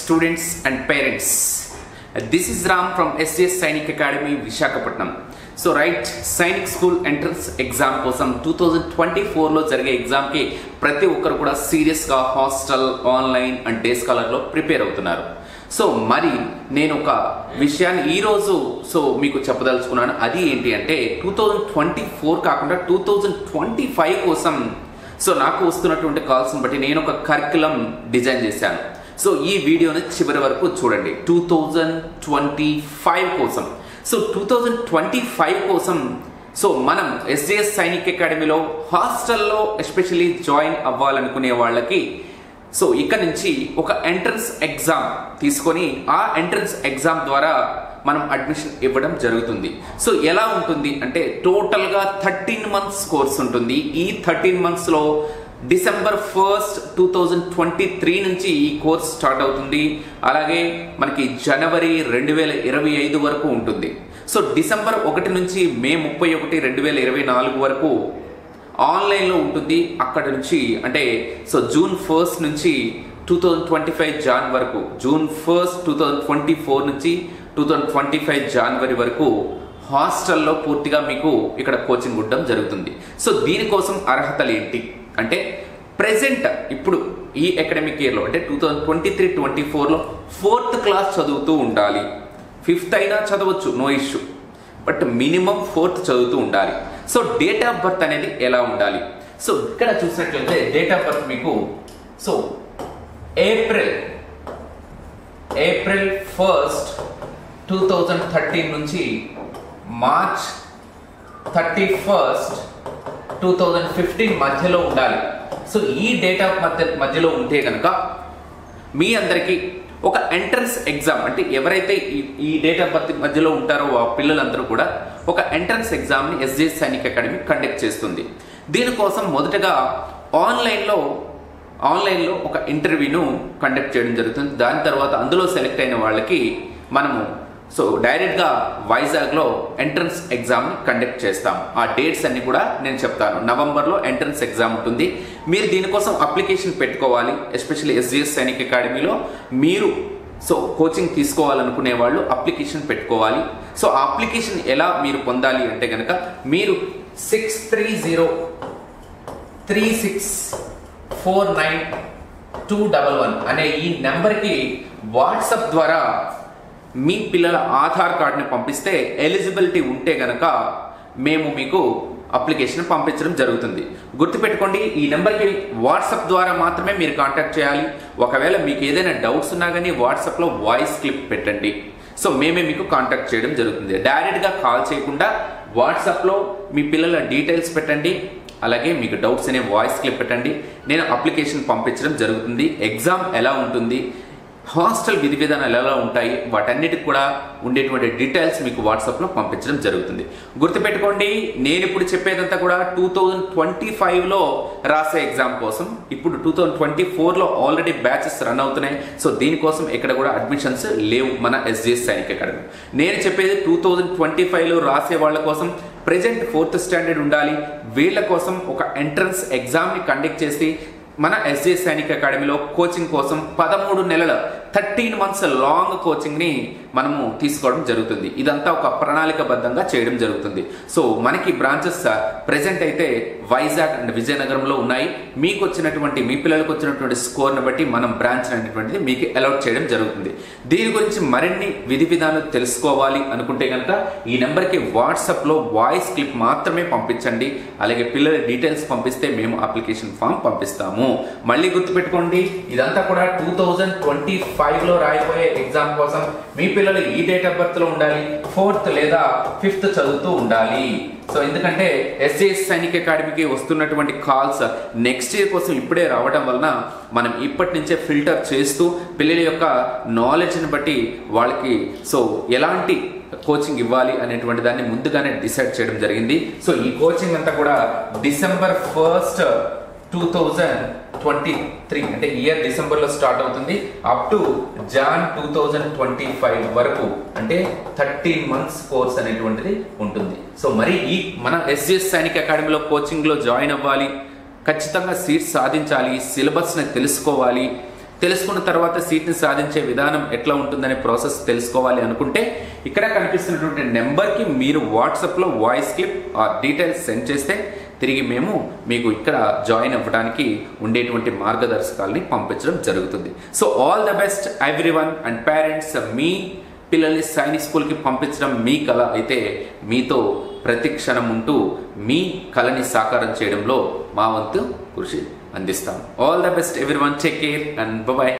students and parents. This is Ram from SJS Sainik Academy, Vishakhapatnam. So right Sainik school entrance exam కోసం two thousand twenty ఫోర్లో జరిగే ఎగ్జామ్కి ప్రతి ఒక్కరు కూడా సీరియస్గా హాస్టల్ ఆన్లైన్ అండ్ డే స్కాలర్లో ప్రిపేర్ అవుతున్నారు సో మరి నేను ఒక విషయాన్ని ఈరోజు సో మీకు చెప్పదలుచుకున్నాను అది ఏంటి అంటే టూ థౌజండ్ ట్వంటీ ఫోర్ కాకుండా టూ థౌజండ్ ట్వంటీ ఫైవ్ కోసం సో నాకు వస్తున్నటువంటి కాల్స్ని బట్టి నేను ఒక కరికులం డిజైన్ చేశాను సో ఈ వీడియోని చివరి వరకు చూడండి టూ థౌజండ్ ట్వంటీ ఫైవ్ కోసం so two thousand twenty five కోసం సో మనం ఎస్జేఎస్ సైనిక్ అకాడమీలో హాస్టల్లో ఎస్పెషలీ జాయిన్ అవ్వాలనుకునే వాళ్ళకి సో ఇక్కడ నుంచి ఒక ఎంట్రన్స్ ఎగ్జామ్ తీసుకొని ఆ ఎంట్రన్స్ ఎగ్జామ్ ద్వారా మనం అడ్మిషన్ ఇవ్వడం జరుగుతుంది సో ఎలా ఉంటుంది అంటే టోటల్గా థర్టీన్ మంత్స్ కోర్స్ ఉంటుంది ఈ థర్టీన్ మంత్స్లో December first two thousand twenty three నుంచి ఈ కోర్స్ స్టార్ట్ అవుతుంది అలాగే మనకి జనవరి రెండు వేల ఇరవై ఐదు వరకు ఉంటుంది సో డిసెంబర్ ఒకటి నుంచి మే ముప్పై ఒకటి రెండు వేల ఇరవై నాలుగు వరకు ఆన్లైన్లో ఉంటుంది అక్కడ నుంచి అంటే సో జూన్ ఫస్ట్ నుంచి two thousand twenty five June వరకు June first two thousand twenty four నుంచి టూ థౌజండ్ ట్వంటీ ఫైవ్ జనవరి వరకు హాస్టల్లో పూర్తిగా మీకు ఇక్కడ కోచింగ్ ఉండడం జరుగుతుంది సో దీనికోసం అర్హతలు ఏంటి అంటే ప్రెసెంట్ ఇప్పుడు ఈ అకాడమిక్ ఇయర్లో అంటే two thousand twenty three twenty ఫోర్లో ఫోర్త్ క్లాస్ చదువుతూ ఉండాలి ఫిఫ్త్ అయినా చదవచ్చు no issue but minimum fourth చదువుతూ ఉండాలి సో డేట్ ఆఫ్ బర్త్ అనేది ఎలా ఉండాలి సో ఇక్కడ చూసినట్లయితే డేట్ ఆఫ్ బర్త్ మీకు so April April first two thousand thirteen నుంచి March thirty first two thousand fifteen మధ్యలో ఉండాలి సో ఈ డేట్ ఆఫ్ మధ్య మధ్యలో ఉంటే కనుక మీ అందరికీ ఒక ఎంట్రన్స్ ఎగ్జామ్ అంటే ఎవరైతే ఈ ఈ డేట్ ఆఫ్ బర్త్ మధ్యలో ఉంటారో ఆ పిల్లలందరూ కూడా ఒక ఎంట్రన్స్ ఎగ్జామ్ని ఎస్జే సైనిక్ అకాడమీ కండక్ట్ చేస్తుంది దీనికోసం మొదటగా ఆన్లైన్లో ఆన్లైన్లో ఒక ఇంటర్వ్యూను కండక్ట్ చేయడం జరుగుతుంది దాని తర్వాత అందులో సెలెక్ట్ అయిన వాళ్ళకి మనము సో డైరెక్ట్గా వైజాగ్లో ఎంట్రన్స్ ఎగ్జామ్ని కండక్ట్ చేస్తాం ఆ డేట్స్ అన్ని కూడా నేను చెప్తాను నవంబర్లో ఎంట్రన్స్ ఎగ్జామ్ ఉంటుంది మీరు దీనికోసం అప్లికేషన్ పెట్టుకోవాలి ఎస్పెషల్లీ ఎస్జిఎస్ సైనిక్ అకాడమీలో మీరు సో కోచింగ్ తీసుకోవాలనుకునే వాళ్ళు అప్లికేషన్ పెట్టుకోవాలి సో ఆ అప్లికేషన్ ఎలా మీరు పొందాలి అంటే కనుక మీరు six three zero three six four nine two double one అనే ఈ నెంబర్కి వాట్సాప్ ద్వారా మీ పిల్లల ఆధార్ కార్డుని పంపిస్తే ఎలిజిబిలిటీ ఉంటే గనక మేము మీకు అప్లికేషన్ పంపించడం జరుగుతుంది గుర్తుపెట్టుకోండి ఈ నెంబర్కి వాట్సాప్ ద్వారా మాత్రమే మీరు కాంటాక్ట్ చేయాలి ఒకవేళ మీకు ఏదైనా డౌట్స్ ఉన్నా కానీ వాట్సాప్లో వాయిస్ క్లిప్ పెట్టండి సో మేమే మీకు కాంటాక్ట్ చేయడం జరుగుతుంది డైరెక్ట్గా కాల్ చేయకుండా వాట్సాప్లో మీ పిల్లల డీటెయిల్స్ పెట్టండి అలాగే మీకు డౌట్స్ అనే వాయిస్ క్లిప్ పెట్టండి నేను అప్లికేషన్ పంపించడం జరుగుతుంది ఎగ్జామ్ ఎలా ఉంటుంది హాస్టల్ విధి విధానాలు ఎలా ఉంటాయి వాటన్నిటికి కూడా ఉండేటువంటి డీటెయిల్స్ మీకు వాట్సాప్లో పంపించడం జరుగుతుంది గుర్తుపెట్టుకోండి నేను ఇప్పుడు చెప్పేదంతా కూడా టూ థౌజండ్ ట్వంటీ ఫైవ్లో రాసే ఎగ్జామ్ కోసం ఇప్పుడు టూ థౌజండ్ ట్వంటీ ఫోర్లో ఆల్రెడీ బ్యాచెస్ రన్ అవుతున్నాయి సో దీనికోసం ఇక్కడ కూడా అడ్మిషన్స్ లేవు మన ఎస్జిఎస్ సైనిక్ అకాడమీ నేను చెప్పేది టూ థౌజండ్ ట్వంటీ ఫైవ్లో రాసే వాళ్ళ కోసం ప్రజెంట్ ఫోర్త్ స్టాండర్డ్ ఉండాలి వీళ్ళ కోసం ఒక ఎంట్రన్స్ ఎగ్జామ్ని కండక్ట్ చేసి మన ఎస్జే సైనిక్ అకాడమీలో కోచింగ్ కోసం పదమూడు నెలల థర్టీన్ మంత్స్ లాంగ్ కోచింగ్ని మనము తీసుకోవడం జరుగుతుంది ఇదంతా ఒక ప్రణాళికబద్ధంగా చేయడం జరుగుతుంది సో మనకి బ్రాంచెస్ ప్రెసెంట్ అయితే వైజాగ్ అండ్ విజయనగరంలో ఉన్నాయి మీకు వచ్చినటువంటి మీ పిల్లలకు వచ్చినటువంటి స్కోర్ని బట్టి మనం బ్రాంచ్ అనేటువంటిది మీకు అలౌట్ చేయడం జరుగుతుంది దీని గురించి మరిన్ని విధి విధానాలు తెలుసుకోవాలి అనుకుంటే కనుక ఈ నెంబర్కి వాట్సాప్లో వాయిస్ క్లిప్ మాత్రమే పంపించండి అలాగే పిల్లల డీటెయిల్స్ పంపిస్తే మేము అప్లికేషన్ ఫామ్ పంపిస్తాము మళ్ళీ గుర్తుపెట్టుకోండి ఇదంతా కూడా టూ థౌజండ్ ట్వంటీ ఫైవ్లో రాయబోయే ఎగ్జామ్ కోసం మీ పిల్లలు ఈ డేట్ ఆఫ్ బర్త్లో ఉండాలి ఫోర్త్ లేదా ఫిఫ్త్ చదువుతూ ఉండాలి సో ఎందుకంటే ఎస్జేఎస్ సైనిక్ అకాడమీకి వస్తున్నటువంటి కాల్స్ నెక్స్ట్ ఇయర్ కోసం ఇప్పుడే రావడం వలన మనం ఇప్పటి నుంచే ఫిల్టర్ చేస్తూ పిల్లల యొక్క నాలెడ్జ్ని బట్టి వాళ్ళకి సో ఎలాంటి కోచింగ్ ఇవ్వాలి అనేటువంటి దాన్ని ముందుగానే డిసైడ్ చేయడం జరిగింది సో ఈ కోచింగ్ అంతా కూడా December first two thousand twenty three అంటే ఇయర్ డిసెంబర్లో స్టార్ట్ అవుతుంది up to June two thousand twenty five వరకు అంటే థర్టీన్ మంత్స్ కోర్స్ అనేటువంటిది ఉంటుంది సో మరి ఈ మన ఎస్జిఎస్ సైనిక్ అకాడమీలో కోచింగ్లో జాయిన్ అవ్వాలి ఖచ్చితంగా సీట్స్ సాధించాలి సిలబస్ని తెలుసుకోవాలి తెలుసుకున్న తర్వాత సీట్ని సాధించే విధానం ఎట్లా ఉంటుందనే ప్రాసెస్ తెలుసుకోవాలి అనుకుంటే ఇక్కడ కనిపిస్తున్నటువంటి నెంబర్కి మీరు వాట్సాప్లో వాయిస్ క్లిప్ ఆ డీటెయిల్స్ సెండ్ చేస్తే తిరిగి మేము మీకు ఇక్కడ జాయిన్ అవ్వడానికి ఉండేటువంటి మార్గదర్శకాలని పంపించడం జరుగుతుంది so all the best everyone and parents మీ పిల్లల్ని సైనిక్ స్కూల్కి పంపించడం మీ కళ అయితే మీతో ప్రతి క్షణం ఉంటూ మీ కళని సాకారం చేయడంలో మా వంతు కృషి అందిస్తాం all the best everyone take care and bye